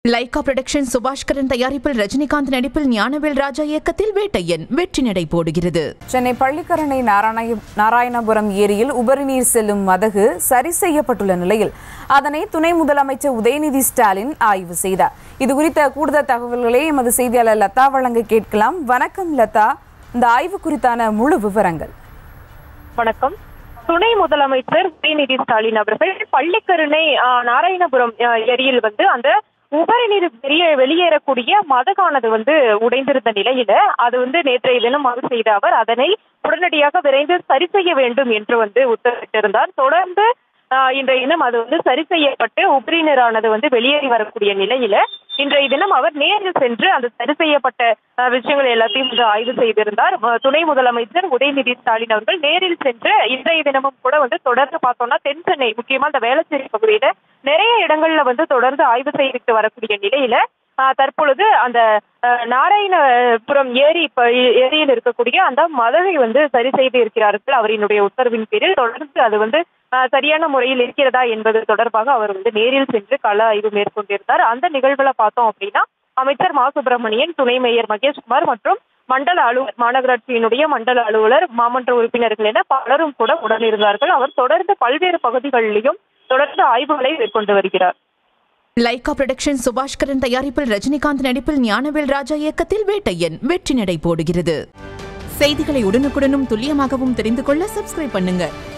Lyca production Subaskaran தயாரிப்பில் ரஜினிகாந்த் நடிப்பில் ஞானவேல் ராஜா இயக்கத்தில் வேட்டையன் வெற்றி நடை போடுகிறது சென்னை பள்ளிக்கரணை நாராயண நாராயணபுரம் ஏரியில் உபரிநீர் செல்லும் மதகு சரி செய்யப்பட்டுள்ள நிலையில் அதனை துணை முதலமைச்சர் உதயநிதி ஸ்டாலின் ஆய்வு செய்தார் இது குறித்த கூடுதல் தகவல்களை எமது செய்தியாளர் லதா வழங்க கேட்கலாம் வணக்கம் லதா இந்த ஆய்வு குறித்தான முழு விவரங்கள் வணக்கம் துணை முதலமைச்சர் உதயநிதி ஸ்டாலின் அவர்கள் பள்ளிக்கருணை ஆ, நாராயணபுரம் ஆ, ஏரியில் வந்து அந்த உபரி நீர் வெளியே வெளியேறக்கூடிய மதகானது வந்து உடைந்திருந்த நிலையில அது வந்து நேற்றைய தினம் ஆய்வு செய்த அவர் அதனை உடனடியாக விரைந்து சரி செய்ய வேண்டும் என்று வந்து உத்தரவிட்டிருந்தார் தொடர்ந்து ஆ, இன்றைய தினம் அது வந்து சரி செய்யப்பட்டு உபரி நீரானது வந்து வெளியேறி வரக்கூடிய நிலையில இன்றைய தினம் அவர் நேரில் சென்று அந்த சரி செய்யப்பட்ட ஆ, விஷயங்கள் எல்லாத்தையும் வந்து ஆய்வு செய்திருந்தார் ஆ, துணை முதலமைச்சர் உதயநிதி ஸ்டாலின் அவர்கள் நேரில் சென்று இன்றைய தினமும் கூட வந்து தொடர்ந்து பார்த்தோம்னா தென் சென்னை முக்கியமா இந்த வேளச்சேரி பகுதியில நிறைய இடங்கள்ல வந்து தொடர்ந்து ஆய்வு செய்துட்டு வரக்கூடிய நிலையில ஆ, தற்பொழுது அந்த ஆ, நாராயணபுரம் ஏரி இப்ப ஏரியில் இருக்கக்கூடிய அந்த மதகை வந்து சரி செய்து இருக்கிறார்கள் அவரினுடைய உத்தரவின் பேரில் தொடர்ந்து அது வந்து ஆ, சரியான முறையில் இருக்கிறதா என்பது தொடர்பாக அவர் வந்து நேரில் சென்று கள ஆய்வு மேற்கொண்டிருந்தார் அந்த நிகழ்வுல பார்த்தோம் அப்படின்னா அமைச்சர் மா சுப்பிரமணியன் துணை மேயர் மகேஷ்குமார் மற்றும் மண்டல அலுவலர் மாநகராட்சியினுடைய மண்டல அலுவலர் மாமன்ற உறுப்பினர்கள் என பலரும் கூட உடனிருந்தார்கள் அவர் தொடர்ந்து பல்வேறு பகுதிகளிலும் தொடர்ந்து ஆய்வுகளை மேற்கொண்டு வருகிறார் லைகா புரொடக்ஷன் சுபாஷ்கரன் தயாரிப்பில் ரஜினிகாந்த் நடிப்பில் ஞானவேல் ராஜா இயக்கத்தில் வேட்டையன் வெற்றி நடை போடுகிறது செய்திகளை உடனுக்குடனும் துல்லியமாகவும் தெரிந்து கொள்ள சப்ஸ்கிரைப் பண்ணுங்க